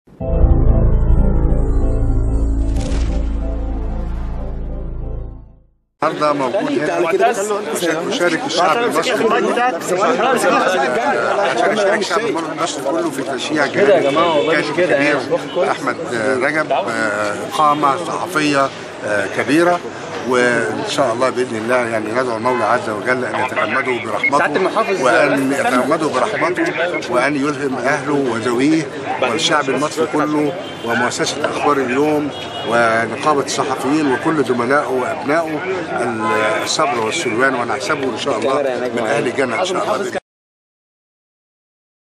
النهارده موجود هنا عشان اشارك الشعب المصري كله عشان اشارك الشعب المصري كله في تشجيع جهاد الكاتب الكبير احمد رجب قامه صحفيه كبيره وان شاء الله باذن الله يعني ندعو المولى عز وجل ان يتغمده برحمته وان يتغمده برحمته وان يلهم اهله وذويه والشعب المصري كله ومؤسسه اخبار اليوم ونقابه الصحفيين وكل زملائه وابنائه الصبر والسلوان ونحسبه ان شاء الله من اهل الجنه ان شاء الله